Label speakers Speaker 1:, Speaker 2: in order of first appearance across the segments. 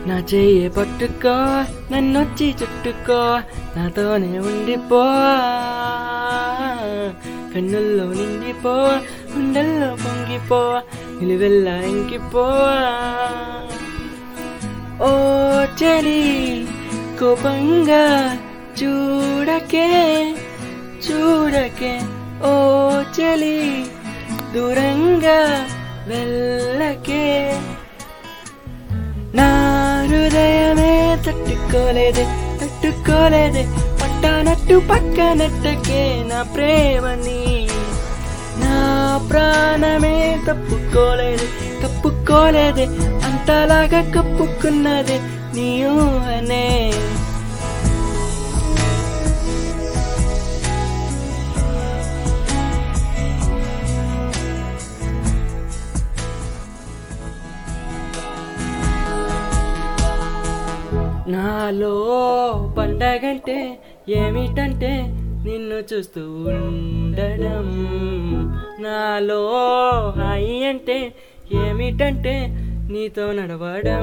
Speaker 1: నా చెయ్యి పట్టుకో నన్నొచ్చి చుట్టుకో నాతోనే ఉండిపో కన్నుల్లో నిండిపో గుండెల్లో పొంగిపో నిలువెల్లా ఇంకిపో ఓ చలి కోపంగా చూడకే చూడకే ఓ చలి దూరంగా వెళ్ళకే నా హృదయమే తట్టుకోలేదే తట్టుకోలేదే పట్టానట్టు పక్కనట్టకే నా ప్రేమని నా ప్రాణమే తప్పుకోలేదే తప్పుకోలేదే అంతలాగా కప్పుకున్నదే నీ ఊహనే నాలో పండగంటే ఏమిటంటే నిన్ను చూస్తూ ఉండడం నాలో హాయి అంటే ఏమిటంటే నీతో నడవడం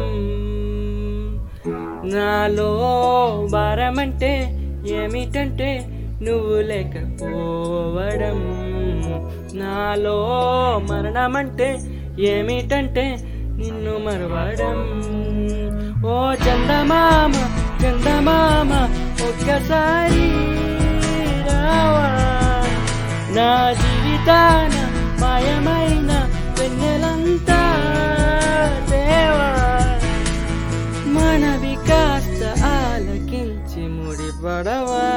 Speaker 1: నాలో భారం అంటే ఏమిటంటే నువ్వు లేకపోవడం నాలో మరణం అంటే ఏమిటంటే నిన్ను మరవడం ఓ చందమామ చందమామ ఒక్కసారి రావా నా జీవితాన మాయమైన వెన్నెలంతా దేవా మనవి కాస్త ఆలకించి ముడిపడవా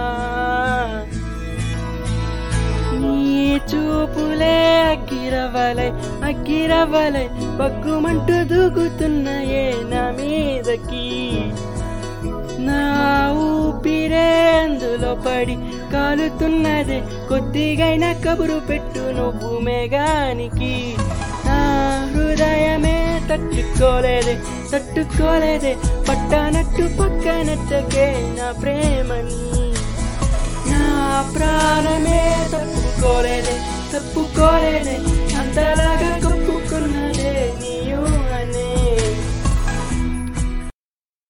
Speaker 1: నీ చూపులే అగ్గిరవలై అగ్గిరవలై పక్కుమంటూ దూకుతున్నాయే నా మీదకి నా ఊపిరే అందులో పడి కాలుతున్నదే కొద్దిగైనా కబురు పెట్టు నువ్వు మేఘానికి నా హృదయమే తట్టుకోలేదే తట్టుకోలేదే పట్టానట్టు పక్కనట్టకే నా ప్రేమని నా ప్రాణమే తప్పుకోలేదే తప్పుకోలేదే అంతలాగా